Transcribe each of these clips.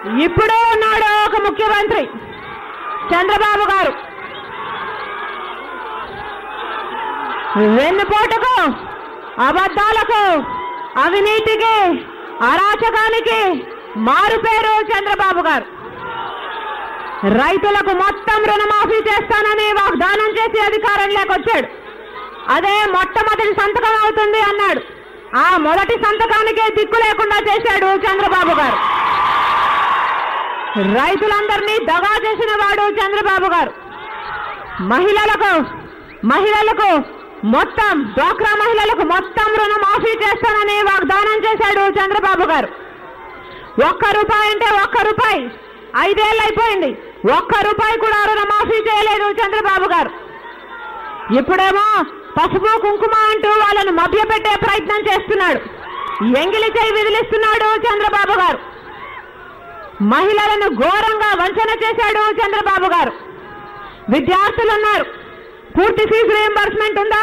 ఇప్పుడు ఉన్నాడు ఒక ముఖ్యమంత్రి చంద్రబాబు గారు వెన్నుపోటుకు అబద్ధాలకు అవినీతికి అరాచకానికి మారుపేరు చంద్రబాబు గారు రైతులకు మొత్తం రుణమాఫీ చేస్తానని వాగ్దానం చేసి అధికారంలోకి వచ్చాడు అదే మొట్టమొదటి సంతకం అవుతుంది అన్నాడు ఆ మొదటి సంతకానికే దిక్కు లేకుండా చేశాడు చంద్రబాబు గారు రైతులందరినీ దగా చేసిన వాడు చంద్రబాబు గారు మహిళలకు మహిళలకు మొత్తం డ్వాక్రా మహిళలకు మొత్తం రుణం మాఫీ చేస్తానని వాగ్దానం చేశాడు చంద్రబాబు గారు ఒక్క రూపాయి అంటే ఒక్క రూపాయి ఐదేళ్ళు అయిపోయింది ఒక్క రూపాయి కూడా రుణమాఫీ చేయలేదు చంద్రబాబు గారు ఇప్పుడేమో పసుపు కుంకుమ అంటూ వాళ్ళను మభ్యపెట్టే ప్రయత్నం చేస్తున్నాడు ఎంగిలి చేయి విదిలిస్తున్నాడు చంద్రబాబు గారు మహిళలను ఘోరంగా వంచన చేశాడు చంద్రబాబు గారు విద్యార్థులు ఉన్నారు పూర్తి ఫీజు రియంబర్స్మెంట్ ఉందా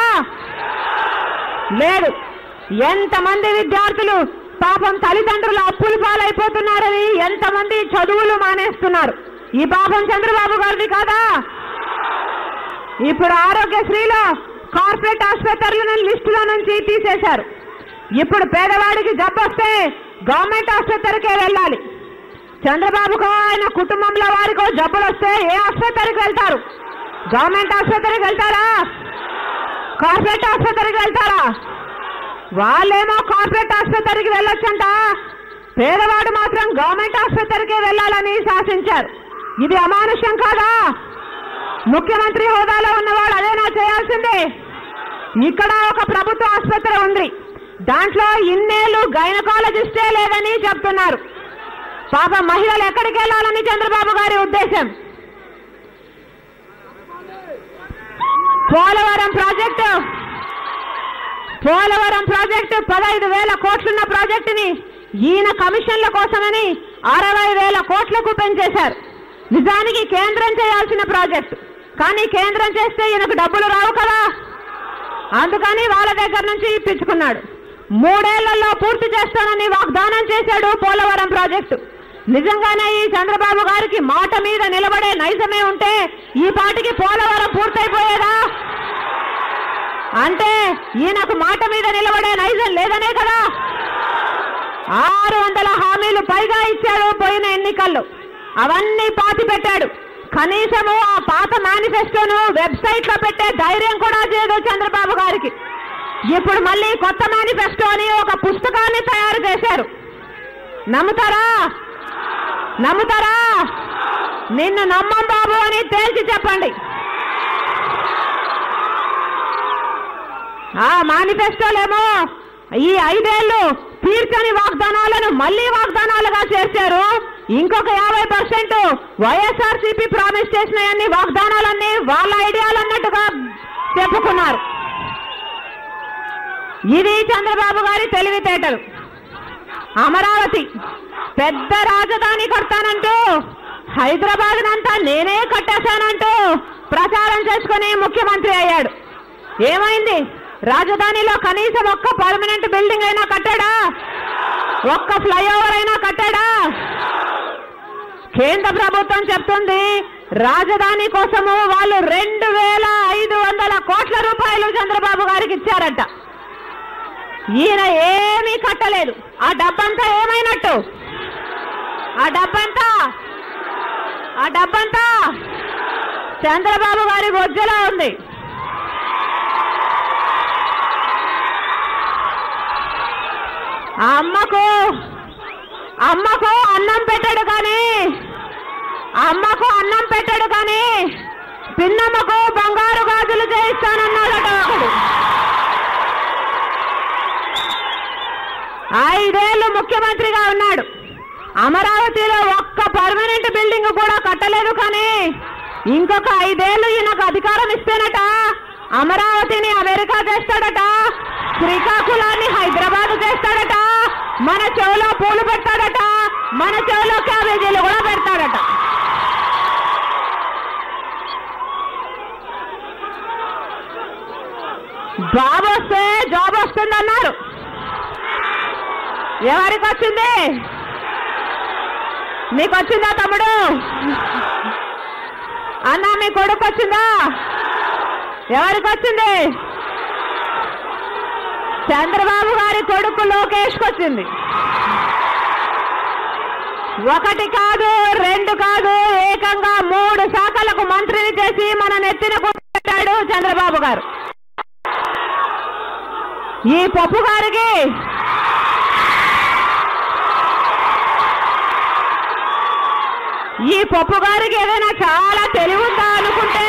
లేదు ఎంతమంది విద్యార్థులు పాపం తల్లిదండ్రులు అప్పులు పాలైపోతున్నారని ఎంతమంది చదువులు మానేస్తున్నారు ఈ పాపం చంద్రబాబు గారిది కాదా ఇప్పుడు ఆరోగ్యశ్రీలో కార్పొరేట్ ఆసుపత్రులను లిస్టులో నుంచి తీసేశారు ఇప్పుడు పేదవాడికి జబ్బు వస్తే గవర్నమెంట్ ఆసుపత్రికే వెళ్ళాలి చంద్రబాబుకో ఆయన కుటుంబంలో వారికో జబ్బులు వస్తే ఏ ఆసుపత్రికి వెళ్తారు గవర్నమెంట్ ఆసుపత్రికి వెళ్తారా కార్పొరేట్ ఆసుపత్రికి వెళ్తారా వాళ్ళేమో కార్పొరేట్ ఆసుపత్రికి వెళ్ళొచ్చంట పేదవాడు మాత్రం గవర్నమెంట్ ఆసుపత్రికే వెళ్ళాలని శాసించారు ఇది అమానుష్యం కాదా ముఖ్యమంత్రి హోదాలో ఉన్నవాడు అదేనా చేయాల్సిందే ఇక్కడ ఒక ప్రభుత్వ ఆసుపత్రి ఉంది దాంట్లో ఇన్నేళ్లు గైనకాలజిస్టే లేదని చెప్తున్నారు పాప మహిళలు ఎక్కడికి వెళ్ళాలని చంద్రబాబు గారి ఉద్దేశం పోలవరం ప్రాజెక్టు పోలవరం ప్రాజెక్టు పదహైదు వేల కోట్లున్న ప్రాజెక్టుని ఈయన కమిషన్ల కోసమని అరవై వేల కోట్లకు పెంచేశారు నిజానికి కేంద్రం చేయాల్సిన ప్రాజెక్టు కానీ కేంద్రం చేస్తే ఈయనకు డబ్బులు రావు కదా అందుకని వాళ్ళ దగ్గర నుంచి ఇప్పించుకున్నాడు మూడేళ్లలో పూర్తి చేస్తానని వాగ్దానం చేశాడు పోలవరం ప్రాజెక్టు నిజంగానే ఈ చంద్రబాబు గారికి మాట మీద నిలబడే నైజమే ఉంటే ఈ పాటికి పోలవరం పూర్తయిపోయేదా అంటే ఈయనకు మాట మీద నిలబడే నైజం లేదనే కదా ఆరు వందల హామీలు పైగా ఇచ్చాడు పోయిన ఎన్నికల్లో అవన్నీ పాతి పెట్టాడు కనీసము ఆ పాత మేనిఫెస్టోను వెబ్సైట్ లో పెట్టే ధైర్యం కూడా చేయదు చంద్రబాబు గారికి ఇప్పుడు మళ్ళీ కొత్త మేనిఫెస్టో అని ఒక పుస్తకాన్ని తయారు చేశారు నమ్ముతారా నమ్ముతారా నిన్ను నమ్మం బాబు అని తేల్చి చెప్పండి ఆ మేనిఫెస్టోలేమో ఈ ఐదేళ్లు తీర్చని వాగ్దానాలను మళ్ళీ వాగ్దానాలుగా చేశారు ఇంకొక యాభై పర్సెంట్ వైఎస్ఆర్ సిపి ప్రామిస్ చేసినవన్నీ వాగ్దానాలన్నీ వాళ్ళ ఐడియాలు అన్నట్టుగా చెప్పుకున్నారు ఇది చంద్రబాబు గారి తెలివితేటలు అమరావతి పెద్ద రాజధాని కడతానంటూ హైదరాబాద్ అంతా నేనే కట్టేశానంటూ ప్రచారం చేసుకుని ముఖ్యమంత్రి అయ్యాడు ఏమైంది రాజధానిలో కనీసం ఒక్క పర్మనెంట్ బిల్డింగ్ అయినా కట్టాడా ఒక్క ఫ్లైఓవర్ అయినా కట్టాడా కేంద్ర ప్రభుత్వం చెప్తుంది రాజధాని కోసము వాళ్ళు రెండు వేల ఐదు వందల కోట్ల రూపాయలు చంద్రబాబు గారికి ఇచ్చారట ఈయన ఏమీ కట్టలేదు ఆ డబ్బంతా ఏమైనట్టు ఆ డబ్బంతా ఆ డబ్బంతా చంద్రబాబు గారి బొజ్జలో ఉంది ఆ అమ్మకు అమ్మకు అన్నం పెట్టాడు కానీ అమ్మకు అన్నం పెట్టాడు కానీ పిన్నమ్మకు బంగారు గాజులు చేయిస్తానన్నాడట ఒకడు ఐదేళ్లు ముఖ్యమంత్రిగా ఉన్నాడు అమరావతిలో ఒక్క పర్మనెంట్ బిల్డింగ్ కూడా కట్టలేదు కానీ ఇంకొక ఐదేళ్లు ఈయనకు అధికారం ఇస్తేనట అమరావతిని అమెరికా చేస్తాడట శ్రీకాకుళాన్ని హైదరాబాద్ చేస్తాడట మన చెవులో పూలు పెడతాడట మన చెవులో క్యాబేజీలు కూడా పెడతాడట జాబ్ వస్తే జాబ్ వస్తుందన్నారు ఎవరికి వచ్చింది నీకు వచ్చిందా తమ్ముడు అన్న మీ కొడుకు వచ్చిందా ఎవరికి వచ్చింది చంద్రబాబు గారి కొడుకు లోకేష్కి వచ్చింది ఒకటి కాదు రెండు కాదు ఏకంగా మూడు శాఖలకు మంత్రిని చేసి మన నెత్తిన కూర్చోబెట్టాడు చంద్రబాబు గారు ఈ పప్పు గారికి ఈ పప్పు గారికి ఏదైనా చాలా తెలివుందా అనుకుంటే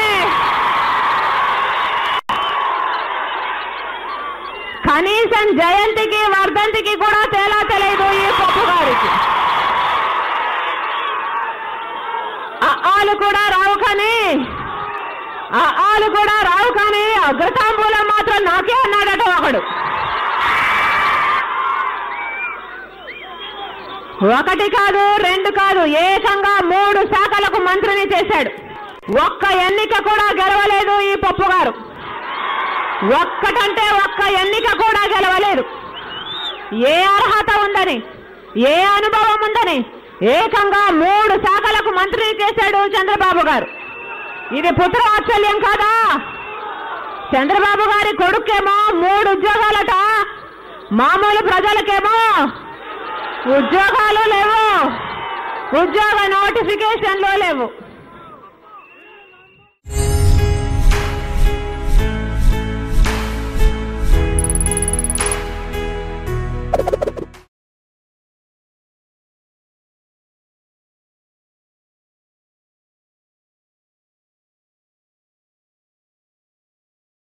కనీసం జయంతికి వర్ధంతికి కూడా తేలా తెలియదు ఈ పప్పు గారికి ఆలు కూడా రావు కానీ ఆలు కూడా రావు కానీ అగ్రతాంబూలం మాత్రం నాకే అన్నాడట ఒకడు ఒకటి కాదు రెండు కాదు ఏకంగా మూడు శాఖలకు మంత్రిని చేశాడు ఒక్క ఎన్నిక కూడా గెలవలేదు ఈ పప్పు గారు ఒక్కటంటే ఒక్క ఎన్నిక కూడా గెలవలేదు ఏ అర్హత ఉందని ఏ అనుభవం ఉందని ఏకంగా మూడు శాఖలకు మంత్రిని చేశాడు చంద్రబాబు గారు ఇది పుత్రవాత్సల్యం కాదా చంద్రబాబు గారి కొడుకేమో మూడు ఉద్యోగాలట మామూలు ప్రజలకేమో ఉద్యోగాలు లేవు ఉద్యోగ నోటిఫికేషన్లు లేవు